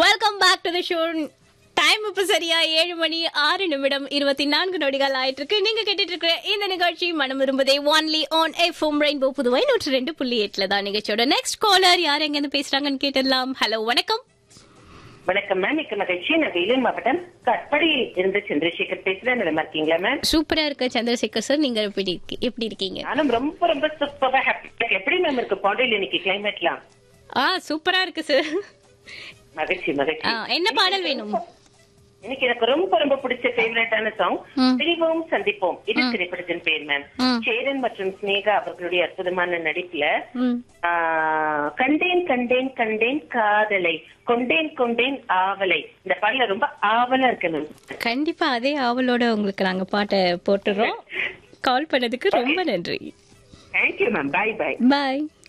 Welcome back to the show time இப்ப சரியா ஏழு மணி ஆறு நிமிடம் இருபத்தி நான்கு நொடிகள் ஆயிட்டு இருக்கு நீங்க கேட்டுட்டு இருக்கிற இந்த நிகழ்ச்சி மனம் விரும்புதே only on FM rainbow Puduvai நூற்றி ரெண்டு புள்ளி எட்டுல தான் நிகழ்ச்சியோட நெக்ஸ்ட் காலர் யார் எங்க இருந்து பேசுறாங்கன்னு கேட்டுடலாம் ஹலோ வணக்கம் வணக்கம் மேம் மிக்க மகிழ்ச்சி நான் வேலூர் மாவட்டம் கட்படியில் இருந்து சந்திரசேகர் பேசுறேன் நல்லா இருக்கீங்களா மேம் சூப்பரா இருக்க சந்திரசேகர் சார் நீங்க எப்படி இருக்கி- எப்படி இருக்கீங்க நானும் ரொம்ப ரொம்ப சூப்பரா ஹாப்பி எப்படி மேம் இருக்கு பாண்டியில் இன்னைக்கு கிளைமேட்லாம் ஆ சூப்பரா இருக்கு சார் மகிழ்ச்சி மகிழ்ச்சி என்ன பாடல் வேணும் இன்னைக்கு எனக்கு ரொம்ப ரொம்ப பிடிச்ச ஃபேவரட்டான சாங் ம். பிரிவோம் சந்திப்போம் இது திரைப்படத்தின் பேர் மேம் ம். சேரன் மற்றும் ஸ்னேகா அவர்களுடைய அற்புதமான நடிப்புல ம். ஆ, கண்டேன் கண்டேன் கண்டேன் காதலை கொண்டேன் கொண்டேன் ஆவலை இந்த பாடல ரொம்ப ஆவலா இருக்கு மேம் கண்டிப்பா அதே ஆவலோட உங்களுக்கு நாங்க பாட்டை போட்டுறோம் கால் பண்ணதுக்கு ரொம்ப நன்றி தேங்க்யூ மேம் பை பை பாய்